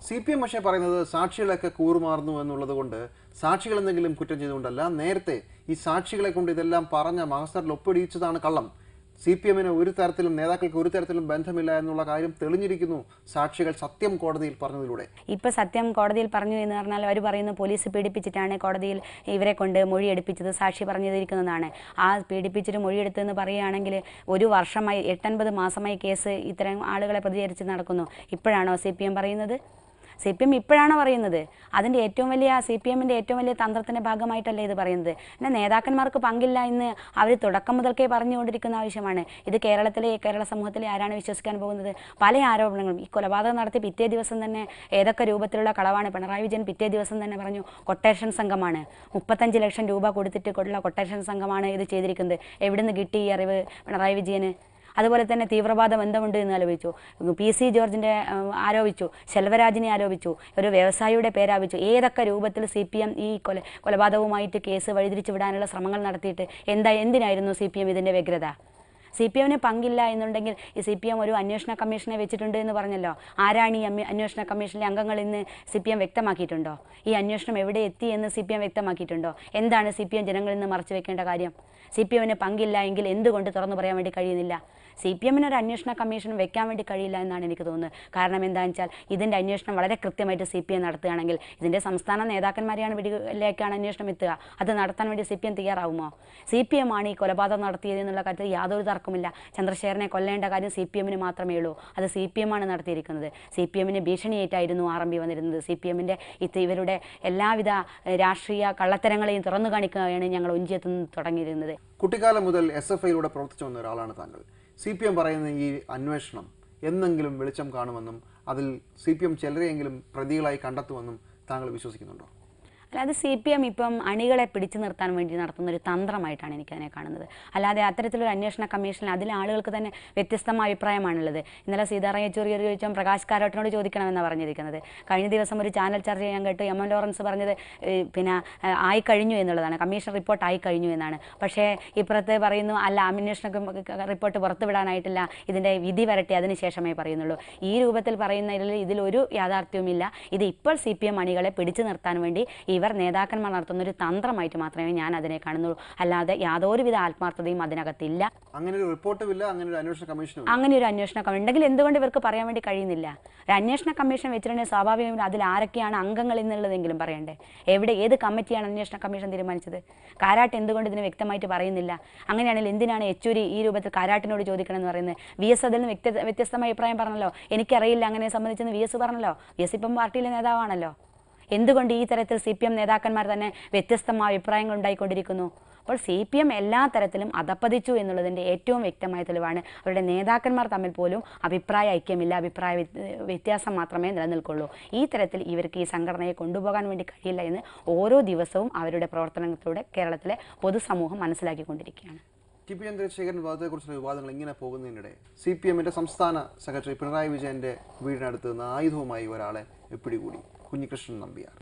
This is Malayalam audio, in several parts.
സി പി എം പക്ഷേ പറയുന്നത് സാക്ഷികളൊക്കെ കൂറുമാറുന്നു എന്നുള്ളത് കൊണ്ട് സാക്ഷികൾ എന്തെങ്കിലും കുറ്റം ചെയ്തുകൊണ്ടല്ല നേരത്തെ ഈ സാക്ഷികളെ കൊണ്ട് ഇതെല്ലാം പറഞ്ഞ മഹസറിൽ ഒപ്പിടിയിച്ചതാണ് കള്ളം സി പി എമ്മിന് ഒരു തരത്തിലും നേതാക്കൾക്ക് ഒരു തരത്തിലും ബന്ധമില്ല എന്നുള്ള കാര്യം തെളിഞ്ഞിരിക്കുന്നു സാക്ഷികൾ സത്യം കോടതിയിൽ പറഞ്ഞതിലൂടെ ഇപ്പൊ സത്യം കോടതിയിൽ പറഞ്ഞു എന്ന് പറഞ്ഞാൽ അവർ പറയുന്നു പോലീസ് പീഡിപ്പിച്ചിട്ടാണ് കോടതിയിൽ ഇവരെ കൊണ്ട് മൊഴി എടുപ്പിച്ചത് സാക്ഷി പറഞ്ഞിരിക്കുന്നതാണ് ആ പീഡിപ്പിച്ചിട്ട് മൊഴിയെടുത്തെന്ന് പറയുകയാണെങ്കിൽ ഒരു വർഷമായി എട്ടൻപത് മാസമായി കേസ് ഇത്തരം ആളുകളെ പ്രതികരിച്ച് നടക്കുന്നു ഇപ്പോഴാണോ സി പി എം പറയുന്നത് സി പി എം ഇപ്പോഴാണോ പറയുന്നത് അതിൻ്റെ ഏറ്റവും വലിയ സി പി എമ്മിൻ്റെ ഏറ്റവും വലിയ തന്ത്രത്തിൻ്റെ ഭാഗമായിട്ടല്ലേ ഇത് പറയുന്നത് പിന്നെ നേതാക്കന്മാർക്ക് പങ്കില്ല എന്ന് അവർ തുടക്കം മുതൽക്കേ പറഞ്ഞുകൊണ്ടിരിക്കുന്ന ആവശ്യമാണ് ഇത് കേരളത്തിലെ കേരള സമൂഹത്തിലെ ആരാണ് വിശ്വസിക്കാൻ പോകുന്നത് പല ആരോപണങ്ങളും ഈ കൊലപാതകം നടത്തി പിറ്റേ ദിവസം തന്നെ ഏതൊക്കെ രൂപത്തിലുള്ള കളവാണ് പിണറായി വിജയൻ പിറ്റേ ദിവസം തന്നെ പറഞ്ഞു കൊട്ടേഷൻ സംഘമാണ് മുപ്പത്തഞ്ച് ലക്ഷം രൂപ കൊടുത്തിട്ട് ഉള്ള കൊട്ടേഷൻ സംഘമാണ് ഇത് ചെയ്തിരിക്കുന്നത് എവിടുന്ന് കിട്ടി ഈ അറിവ് പിണറായി വിജയന് അതുപോലെ തന്നെ തീവ്രവാദ ബന്ധമുണ്ട് എന്ന് ആലോചിച്ചു പി സി ജോർജിൻ്റെ ഉം, ആരോപിച്ചു ശെൽവരാജിനെ ആരോപിച്ചു ഒരു വ്യവസായിയുടെ പേരാപിച്ചു ഏതൊക്കെ രൂപത്തിൽ സി പി എം ഈ കൊല കൊലപാതകവുമായിട്ട് കേസ് വഴിതിരിച്ചു വിടാനുള്ള ശ്രമങ്ങൾ നടത്തിയിട്ട് എന്താ എന്തിനായിരുന്നു സി പി എം ഇതിൻ്റെ വ്യഗ്രത സി പി എമ്മിന് പങ്കില്ല എന്നുണ്ടെങ്കിൽ ഈ സി പി എം ഒരു അന്വേഷണ കമ്മീഷനെ വെച്ചിട്ടുണ്ട് എന്ന് പറഞ്ഞല്ലോ ആരാണ് ഈ അമ്മ- അന്വേഷണ കമ്മീഷനിലെ അംഗങ്ങൾ ഇന്ന് സി പി എം വ്യക്തമാക്കിയിട്ടുണ്ടോ ഈ അന്വേഷണം എവിടെ എത്തി എന്ന് സി പി എം വ്യക്തമാക്കിയിട്ടുണ്ടോ എന്താണ് സി പി എം ജനങ്ങളിൽ നിന്ന് മറച്ചു വെക്കേണ്ട കാര്യം സി പി എമ്മിന് പങ്കില്ല എങ്കിൽ എന്തുകൊണ്ട് തുറന്നു പറയാൻ വേണ്ടി കഴിയുന്നില്ല സി പി എമ്മിന് ഒരു അന്വേഷണ കമ്മീഷൻ വെക്കാൻ വേണ്ടി കഴിയില്ല എന്നാണ് എനിക്ക് തോന്നുന്നത് കാരണം എന്താണെന്ന് വെച്ചാൽ ഇതിൻ്റെ അന്വേഷണം വളരെ കൃത്യമായിട്ട് സി പി എം നടത്തുകയാണെങ്കിൽ ഇതിൻ്റെ സംസ്ഥാന നേതാക്കന്മാരെയാണ് വീടുകളിലേക്കാണ് അന്വേഷണം എത്തുക അത് നടത്താൻ വേണ്ടി സി പി എം തയ്യാറാവുമോ സി പി എം ആണ് ഈ കൊലപാതകം നടത്തിയത് എന്നുള്ള കാര്യത്തിൽ യാതൊരു തർക്കമില്ല ചന്ദ്രശേഖരനെ കൊല്ലേണ്ട കാര്യം സി പി എമ്മിന് മാത്രമേ ഉള്ളൂ അത് സി പി എം ആണ് നടത്തിയിരിക്കുന്നത് സി പി എമ്മിന് ഭീഷണിയേറ്റായിരുന്നു ആർ എം പി വന്നിരുന്നത് സി പി എമ്മിൻ്റെ ഇത് ഇവരുടെ എല്ലാവിധ ഏഹ്, രാഷ്ട്രീയ കള്ളത്തരങ്ങളെയും തുറന്നു കാണിക്കുകയാണ് ഞങ്ങൾ ഒഞ്ചിയത്ത് നിന്ന് തുടങ്ങിയിരുന്നത് കുട്ടിക്കാലം മുതൽ എസ് എഫ് ഐയിലൂടെ പ്രവർത്തിച്ചു വന്ന ഒരാളാണ് താങ്കൾ സി പി എം പറയുന്ന ഈ അന്വേഷണം എന്നെങ്കിലും വെളിച്ചം കാണുമെന്നും അതിൽ സി പി എം ചിലരെയെങ്കിലും പ്രതികളായി കണ്ടെത്തുമെന്നും താങ്കൾ വിശ്വസിക്കുന്നുണ്ടോ അല്ലാതെ സി പി എം ഇപ്പം അണികളെ പിടിച്ചു നിർത്താൻ വേണ്ടി നടത്തുന്ന ഒരു തന്ത്രമായിട്ടാണ് എനിക്കതിനെ കാണുന്നത് അല്ലാതെ അത്തരത്തിലൊരു അന്വേഷണ കമ്മീഷനിൽ അതിൽ ആളുകൾക്ക് തന്നെ വ്യത്യസ്തമായ അഭിപ്രായമാണുള്ളത് ഇന്നലെ സീതാറാം യെച്ചൂരി ഒരു ചോദിച്ചാൽ പ്രകാശ് കാരോട്ടിനോട് ചോദിക്കണമെന്നാണ് പറഞ്ഞിരിക്കുന്നത് കഴിഞ്ഞ ദിവസം ഒരു ചാനൽ ചർച്ച ചെയ്യാൻ കേട്ടു എം എൻ ലോറൻസ് പറഞ്ഞത് ഏഹ്, പിന്നെ ഏഹ്, ആയി കഴിഞ്ഞു എന്നുള്ളതാണ് കമ്മീഷൻ റിപ്പോർട്ട് ആയി കഴിഞ്ഞു എന്നാണ് പക്ഷേ ഇപ്പുറത്ത് പറയുന്നു അല്ല അന്വേഷണ കം- റിപ്പോർട്ട് പുറത്തുവിടാനായിട്ടില്ല ഇതിൻ്റെ വിധി വരട്ടെ അതിന് ശേഷമേ പറയുന്നുള്ളൂ ഈ രൂപത്തിൽ പറയുന്നതിൽ ഇതിലൊരു യാഥാർത്ഥ്യവുമില്ല ഇത് ഇപ്പോൾ സി പി എം അണികളെ പിടിച്ചു നിർത്താൻ വേണ്ടി ഇവർ നേതാക്കന്മാർ നടത്തുന്ന ഒരു തന്ത്രമായിട്ട് മാത്രമേ ഞാൻ അതിനെ കാണുന്നുള്ളൂ അല്ലാതെ യാതൊരുവിധ ആത്മാർത്ഥതയും അതിനകത്തില്ല അങ്ങനെ ഒരു റിപ്പോർട്ടുമില്ല അങ്ങനെ ഒരു അന്വേഷണ കമ്മീഷനും ഇല്ല. അങ്ങനെ ഒരു അന്വേഷണ കമ്മീഷൻ ഉണ്ടെങ്കിൽ എന്തുകൊണ്ട് ഇവർക്ക് പറയാൻ വേണ്ടി കഴിയുന്നില്ല ഒരു അന്വേഷണ കമ്മീഷൻ വെച്ചിട്ടുണ്ടെങ്കിൽ സ്വാഭാവികമായും അതിൽ ആരൊക്കെയാണ് അംഗങ്ങൾ എന്നുള്ളതെങ്കിലും പറയണ്ടേ എവിടെ ഏത് കമ്മിറ്റിയാണ് അന്വേഷണ കമ്മീഷൻ തീരുമാനിച്ചത് കാരാട്ട് എന്തുകൊണ്ട് ഇതിന് വ്യക്തമായിട്ട് പറയുന്നില്ല അങ്ങനെയാണെങ്കിൽ എന്തിനാണ് യെച്ചൂരി ഈ രൂപത്തിൽ കാരാട്ടിനോട് ചോദിക്കണം എന്ന് പറയുന്നത് വി എസ് അതിൽ നിന്ന് വ്യക്തി വ്യത്യസ്തമായ അഭിപ്രായം പറഞ്ഞല്ലോ എനിക്കറിയില്ല അങ്ങനെ സംബന്ധിച്ചെന്ന് വി എസ് പറഞ്ഞല്ലോ വി എസ് ഇപ്പം പാർട്ടിയിലെ നേതാവാണല്ലോ എന്തുകൊണ്ട് ഈ തരത്തിൽ സി പി എം നേതാക്കന്മാർ തന്നെ വ്യത്യസ്തമായ അഭിപ്രായങ്ങൾ ഉണ്ടായിക്കൊണ്ടിരിക്കുന്നു അപ്പോൾ സി പി എം എല്ലാ തരത്തിലും അധപ്പതിച്ചു എന്നുള്ളതിൻ്റെ ഏറ്റവും വ്യക്തമായ തെളിവാണ് അവരുടെ നേതാക്കന്മാർ തമ്മിൽ പോലും അഭിപ്രായ ഐക്യമില്ല അഭിപ്രായ വ്യത്- വ്യത്യാസം മാത്രമേ നിലനിൽക്കുള്ളൂ ഈ തരത്തിൽ ഇവർക്ക് ഈ സംഘടനയെ കൊണ്ടുപോകാൻ വേണ്ടി കഴിയില്ല എന്ന് ഓരോ ദിവസവും അവരുടെ പ്രവർത്തനത്തിലൂടെ കേരളത്തിലെ പൊതുസമൂഹം മനസ്സിലാക്കിക്കൊണ്ടിരിക്കുകയാണ് ടി പി ചന്ദ്രശേഖരൻ വിവാദത്തെക്കുറിച്ചുള്ള വിവാദങ്ങൾ ഇങ്ങനെ പോകുന്നതിനിടെ സി പി എമ്മിന്റെ സംസ്ഥാന സെക്രട്ടറി പിണറായി വിജയന്റെ വീടിനടുത്ത് നിന്ന് ആയുധവുമായി ഒരാളെ പിടികൂടി കുഞ്ഞികൃഷ്ണൻ നമ്പ്യാർ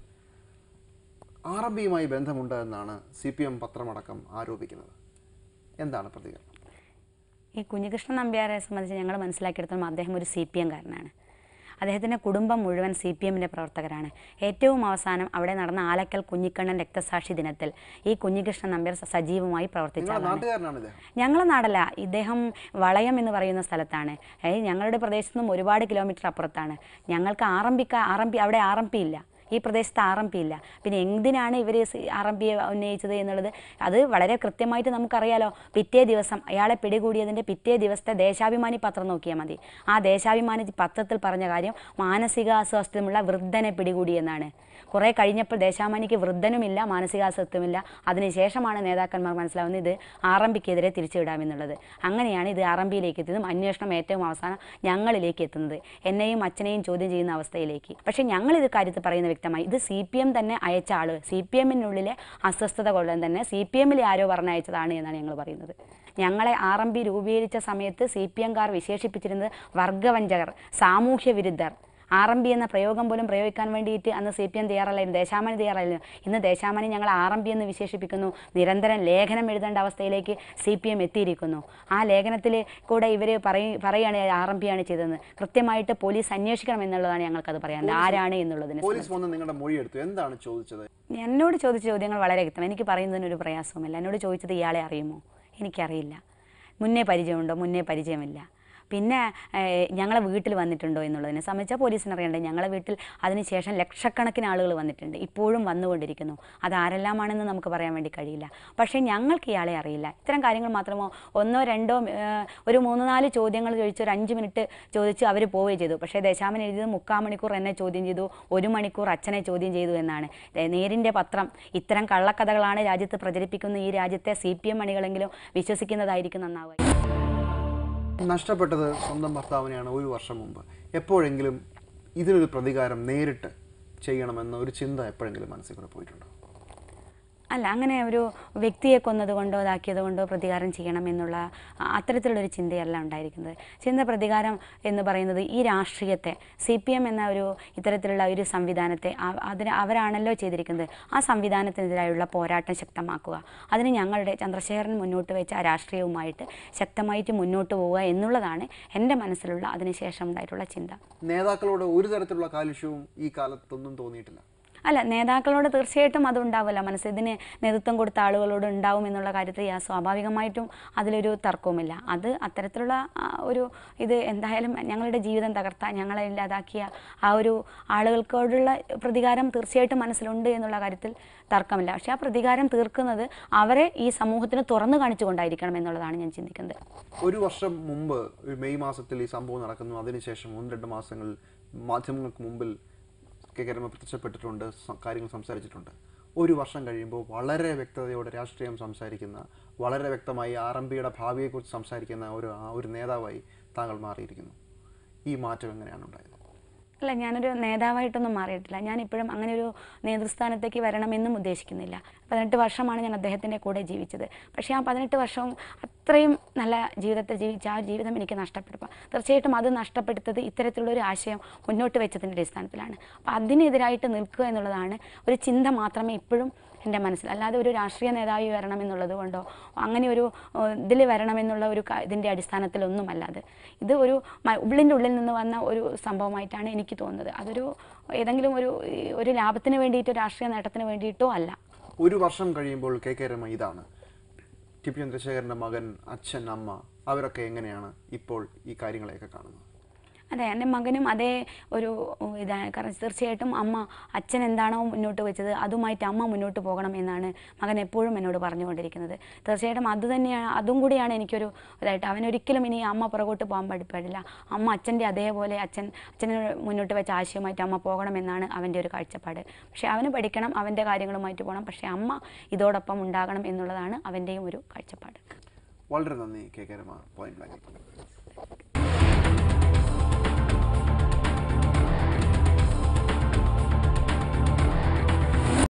ആർ എം പിയുമായി ബന്ധമുണ്ട് എന്നാണ് സി പി എം പത്രമടക്കം ആരോപിക്കുന്നത് എന്താണ് പ്രതികരണം ഈ കുഞ്ഞികൃഷ്ണൻ നമ്പ്യാരെ സംബന്ധിച്ച് ഞങ്ങൾ മനസ്സിലാക്കിയെടുത്തോളം അദ്ദേഹം ഒരു സി പി എംകാരനാണ് അദ്ദേഹത്തിൻ്റെ കുടുംബം മുഴുവൻ സി പി എമ്മിൻ്റെ പ്രവർത്തകരാണ് ഏറ്റവും അവസാനം അവിടെ നടന്ന ആലക്കൽ കുഞ്ഞിക്കണ്ണൻ രക്തസാക്ഷി ദിനത്തിൽ ഈ കുഞ്ഞികൃഷ്ണൻ നമ്പ്യാർ സ- സജീവമായി പ്രവർത്തിച്ച നിങ്ങളുടെ ആളാണ് നാട്ടുകാരനാണ് ഇദ്ദേഹം ഞങ്ങളെ നാടല്ല ഇദ്ദേഹം വളയം എന്ന് പറയുന്ന സ്ഥലത്താണ് ഏ, ഞങ്ങളുടെ പ്രദേശത്തു നിന്നും ഒരുപാട് കിലോമീറ്റർ അപ്പുറത്താണ് ഞങ്ങൾക്ക് ആർ എം പിക്ക് ആർ എം പി അവിടെ ആർ എം പി ഇല്ല ഈ പ്രദേശത്ത് ആർ എം പി ഇല്ല പിന്നെ എന്തിനാണ് ഇവർ ആർ എം പിയെ ഉന്നയിച്ചത് എന്നുള്ളത് അത് വളരെ കൃത്യമായിട്ട് നമുക്കറിയാലോ പിറ്റേ ദിവസം അയാളെ പിടികൂടിയതിൻ്റെ പിറ്റേ ദിവസത്തെ ദേശാഭിമാനി പത്രം നോക്കിയാൽ മതി ആ ദേശാഭിമാനി പത്രത്തിൽ പറഞ്ഞ കാര്യം മാനസികാസ്വാസ്ഥ്യമുള്ള വൃദ്ധനെ പിടികൂടി എന്നാണ് കുറേ കഴിഞ്ഞപ്പോൾ ദേശാഭിമാനിക്ക് വൃദ്ധനുമില്ല മാനസികാസ്വാസ്ഥ്യമില്ല അതിനുശേഷമാണ് നേതാക്കന്മാർ മനസ്സിലാവുന്നത് ഇത് ആർ എം പിക്കെതിരെ തിരിച്ചുവിടാമെന്നുള്ളത് അങ്ങനെയാണ് ഇത് ആർ എം പിയിലേക്ക് എത്തിയതും അന്വേഷണം ഏറ്റവും അവസാനം ഞങ്ങളിലേക്ക് എത്തുന്നത് എന്നെയും അച്ഛനെയും ചോദ്യം ചെയ്യുന്ന അവസ്ഥയിലേക്ക് പക്ഷേ ഞങ്ങൾ ഇത് കാര്യത്തിൽ പറയുന്ന വ്യക്തമായി ഇത് സി പി എം തന്നെ അയച്ച ആള് സി പി എമ്മിനുള്ളിലെ അസ്വസ്ഥത കൊള്ളാൻ തന്നെ സി പി എമ്മിലെ ആരോ പറഞ്ഞയച്ചതാണ് എന്നാണ് ഞങ്ങൾ പറയുന്നത് ഞങ്ങളെ ആർ എം പി രൂപീകരിച്ച സമയത്ത് സി പി എംകാർ വിശേഷിപ്പിച്ചിരുന്നത് വർഗവഞ്ചകർ സാമൂഹ്യ വിരുദ്ധർ ആർ എം ബി എന്ന പ്രയോഗം പോലും പ്രയോഗിക്കാൻ വേണ്ടിയിട്ട് അന്ന് സി പി എം തയ്യാറല്ലായിരുന്നു ദേശാമണി തയ്യാറല്ലായിരുന്നു ഇന്ന് ദേശാമണി ഞങ്ങൾ ആർ എം ബി എന്ന് വിശേഷിപ്പിക്കുന്നു നിരന്തരം ലേഖനം എഴുതേണ്ട അവസ്ഥയിലേക്ക് സി പി എം എത്തിയിരിക്കുന്നു ആ ലേഖനത്തിൽ കൂടെ ഇവർ പറയ പറയുകയാണ് ആർ എം പി ആണ് ചെയ്തതെന്ന് കൃത്യമായിട്ട് പോലീസ് അന്വേഷിക്കണം എന്നുള്ളതാണ് ഞങ്ങൾക്കത് പറയാനുള്ളത് ആരാണ് എന്നുള്ളതിന് പോലീസ് വന്ന് നിങ്ങളുടെ മൊഴി എടുത്തു എന്താണ് ചോദിച്ചത് എന്നോട് ചോദിച്ച ചോദ്യങ്ങൾ വളരെ വ്യക്തം എനിക്ക് പറയുന്നതിന് ഒരു പ്രയാസവുമില്ല എന്നോട് ചോദിച്ചത് ഇയാളെ അറിയുമോ എനിക്കറിയില്ല മുന്നേ പരിചയമുണ്ടോ മുന്നേ പരിചയമില്ല പിന്നെ ഏഹ്, ഞങ്ങളെ വീട്ടിൽ വന്നിട്ടുണ്ടോ എന്നുള്ളതിനെ സംബന്ധിച്ചാൽ പോലീസിന് അറിയണ്ടേ ഞങ്ങളെ വീട്ടിൽ അതിനുശേഷം ലക്ഷക്കണക്കിന് ആളുകൾ വന്നിട്ടുണ്ട് ഇപ്പോഴും വന്നുകൊണ്ടിരിക്കുന്നു അത് ആരെല്ലാമാണെന്ന് നമുക്ക് പറയാൻ വേണ്ടി കഴിയില്ല പക്ഷേ ഞങ്ങൾക്ക് ഇയാളെ അറിയില്ല ഇത്തരം കാര്യങ്ങൾ മാത്രമോ ഒന്നോ രണ്ടോ ഏഹ്, ഒരു മൂന്ന് നാല് ചോദ്യങ്ങൾ ചോദിച്ച് ഒരു അഞ്ച് മിനിറ്റ് ചോദിച്ച് അവർ പോവുകയും ചെയ്തു പക്ഷേ ദശാമൻ എഴുതിയത് മുക്കാൽ മണിക്കൂർ എന്നെ ചോദ്യം ചെയ്തു ഒരു മണിക്കൂർ അച്ഛനെ ചോദ്യം ചെയ്തു എന്നാണ് ദേ- നേരിൻ്റെ പത്രം ഇത്തരം കള്ളക്കഥകളാണ് രാജ്യത്ത് പ്രചരിപ്പിക്കുന്ന ഈ രാജ്യത്തെ സി പി എം അണികളെങ്കിലും വിശ്വസിക്കുന്നതായിരിക്കും നന്നാവുക നഷ്ടപ്പെട്ടത് സ്വന്തം ഭർത്താവിനെയാണ് ഒരു വർഷം മുമ്പ് എപ്പോഴെങ്കിലും ഇതിനൊരു പ്രതികാരം നേരിട്ട് ചെയ്യണമെന്ന ഒരു ചിന്ത എപ്പോഴെങ്കിലും മനസ്സിൽ കൂടെ പോയിട്ടുണ്ടോ അല്ല അങ്ങനെ ഒരു വ്യക്തിയെ കൊന്നതുകൊണ്ടോ ഇതാക്കിയത് കൊണ്ടോ പ്രതികാരം ചെയ്യണം എന്നുള്ള ആ, അത്തരത്തിലുള്ളൊരു ചിന്തയല്ല ഉണ്ടായിരിക്കുന്നത് ചിന്ത പ്രതികാരം എന്ന് പറയുന്നത് ഈ രാഷ്ട്രീയത്തെ സി പി എം എന്ന ഒരു ഇത്തരത്തിലുള്ള ഒരു സംവിധാനത്തെ ആ- അതിന് അവരാണല്ലോ ചെയ്തിരിക്കുന്നത് ആ സംവിധാനത്തിനെതിരായുള്ള പോരാട്ടം ശക്തമാക്കുക അതിന് ഞങ്ങളുടെ ചന്ദ്രശേഖരൻ മുന്നോട്ട് വെച്ച ആ രാഷ്ട്രീയവുമായിട്ട് ശക്തമായിട്ട് മുന്നോട്ട് പോവുക എന്നുള്ളതാണ് എൻ്റെ മനസ്സിലുള്ള അതിനുശേഷം ഉണ്ടായിട്ടുള്ള ചിന്ത നേതാക്കളോട് ഒരു തരത്തിലുള്ള കാലുഷ്യവും ഈ കാലത്തൊന്നും തോന്നിയിട്ടില്ല അല്ല നേതാക്കളോട് തീർച്ചയായിട്ടും അത് ഉണ്ടാവില്ല മനസ്സിൽ ഇതിന് നേതൃത്വം കൊടുത്ത ആളുകളോട് ഉണ്ടാവും എന്നുള്ള കാര്യത്തിൽ യാ സ്വാഭാവികമായിട്ടും അതിലൊരു തർക്കവുമില്ല അത് അത്തരത്തിലുള്ള ആ, ഒരു ഇത് എന്തായാലും ഞങ്ങളുടെ ജീവിതം തകർത്ത ഞങ്ങളെ ഇല്ലാതാക്കിയ ആ ഒരു ആളുകൾക്കോടുള്ള പ്രതികാരം തീർച്ചയായിട്ടും മനസ്സിലുണ്ട് എന്നുള്ള കാര്യത്തിൽ തർക്കമില്ല പക്ഷേ ആ പ്രതികാരം തീർക്കുന്നത് അവരെ ഈ സമൂഹത്തിന് തുറന്നു കാണിച്ചുകൊണ്ടായിരിക്കണം എന്നുള്ളതാണ് ഞാൻ ചിന്തിക്കുന്നത് ഒരു വർഷം മുമ്പ് ഒരു മെയ് മാസത്തിൽ ഈ സംഭവം നടക്കുന്നു അതിനുശേഷം ഒന്ന് രണ്ട് മാസങ്ങൾ മാധ്യമങ്ങൾക്ക് മുമ്പിൽ കെ കരമ പ്രത്യക്ഷപ്പെട്ടിട്ടുണ്ട് സ- കാര്യങ്ങൾ സംസാരിച്ചിട്ടുണ്ട് ഒരു വർഷം കഴിയുമ്പോൾ വളരെ വ്യക്തതയോടെ രാഷ്ട്രീയം സംസാരിക്കുന്ന വളരെ വ്യക്തമായി ആർ എം പിയുടെ ഭാവിയെക്കുറിച്ച് സംസാരിക്കുന്ന ഒരു ആ ഒരു നേതാവായി താങ്കൾ മാറിയിരിക്കുന്നു ഈ മാറ്റം എങ്ങനെയാണ് ഉണ്ടായത് അല്ല ഞാനൊരു നേതാവായിട്ടൊന്നും മാറിയിട്ടില്ല ഞാൻ ഇപ്പോഴും അങ്ങനെ ഒരു നേതൃസ്ഥാനത്തേക്ക് വരണമെന്നും ഉദ്ദേശിക്കുന്നില്ല പതിനെട്ട് വർഷമാണ് ഞാൻ അദ്ദേഹത്തിൻ്റെ കൂടെ ജീവിച്ചത് പക്ഷേ ആ പതിനെട്ട് വർഷവും അത്രയും നല്ല ജീവിതത്തിൽ ജീവിച്ച ആ ജീവിതം എനിക്ക് നഷ്ടപ്പെടുമ്പോൾ തീർച്ചയായിട്ടും അത് നഷ്ടപ്പെടുത്തത് ഇത്തരത്തിലുള്ള ഒരു ആശയം മുന്നോട്ട് വെച്ചതിൻ്റെ അടിസ്ഥാനത്തിലാണ് അപ്പോൾ അതിനെതിരായിട്ട് നിൽക്കുക എന്നുള്ളതാണ് ഒരു ചിന്ത മാത്രമേ ഇപ്പോഴും എൻ്റെ മനസ്സിൽ അല്ലാതെ ഒരു രാഷ്ട്രീയ നേതാവ് വരണം എന്നുള്ളത് കൊണ്ടോ അങ്ങനെ ഒരു ഇതിൽ വരണമെന്നുള്ള ഒരു ക- ഇതിൻ്റെ അടിസ്ഥാനത്തിലൊന്നുമല്ല അത് ഇത് ഒരു മ- ഉള്ളിൻ്റെ ഉള്ളിൽ നിന്ന് വന്ന ഒരു സംഭവമായിട്ടാണ് എനിക്ക് തോന്നുന്നത് അതൊരു ഏതെങ്കിലും ഒരു ഈ ഒരു ലാഭത്തിന് വേണ്ടിയിട്ടോ രാഷ്ട്രീയ നേട്ടത്തിന് വേണ്ടിയിട്ടോ അല്ല ഒരു വർഷം കഴിയുമ്പോൾ കെ കെ രമ ഇതാണ് ടി പി ചന്ദ്രശേഖരൻ്റെ മകൻ അച്ഛൻ അമ്മ അവരൊക്കെ എങ്ങനെയാണ് ഇപ്പോൾ ഈ കാര്യങ്ങളെയൊക്കെ കാണുന്നത് അതെ എൻ്റെ മകനും അതേ ഒരു ഇതാണ് കാരണം തീർച്ചയായിട്ടും അമ്മ അച്ഛൻ എന്താണോ മുന്നോട്ട് വെച്ചത് അതുമായിട്ട് അമ്മ മുന്നോട്ട് പോകണം എന്നാണ് മകൻ എപ്പോഴും എന്നോട് പറഞ്ഞുകൊണ്ടിരിക്കുന്നത് തീർച്ചയായിട്ടും അത് തന്നെയാണ് അതും കൂടിയാണ് എനിക്കൊരു ഇതായിട്ട് അവനൊരിക്കലും ഇനി അമ്മ പുറകോട്ട് പോകാൻ പാടി- പാടില്ല അമ്മ അച്ഛൻ്റെ അതേപോലെ അച്ഛൻ അച്ഛന് മുന്നോട്ട് വെച്ച ആശയമായിട്ട് അമ്മ പോകണം എന്നാണ് അവൻ്റെ ഒരു കാഴ്ചപ്പാട് പക്ഷേ അവന് പഠിക്കണം അവൻ്റെ കാര്യങ്ങളുമായിട്ട് പോകണം പക്ഷേ അമ്മ ഇതോടൊപ്പം ഉണ്ടാകണം എന്നുള്ളതാണ് അവൻ്റെയും ഒരു കാഴ്ചപ്പാട് വളരെ നന്ദി കെ കെ രമ പോയിന്റ് ബ്ലാങ്കിൽ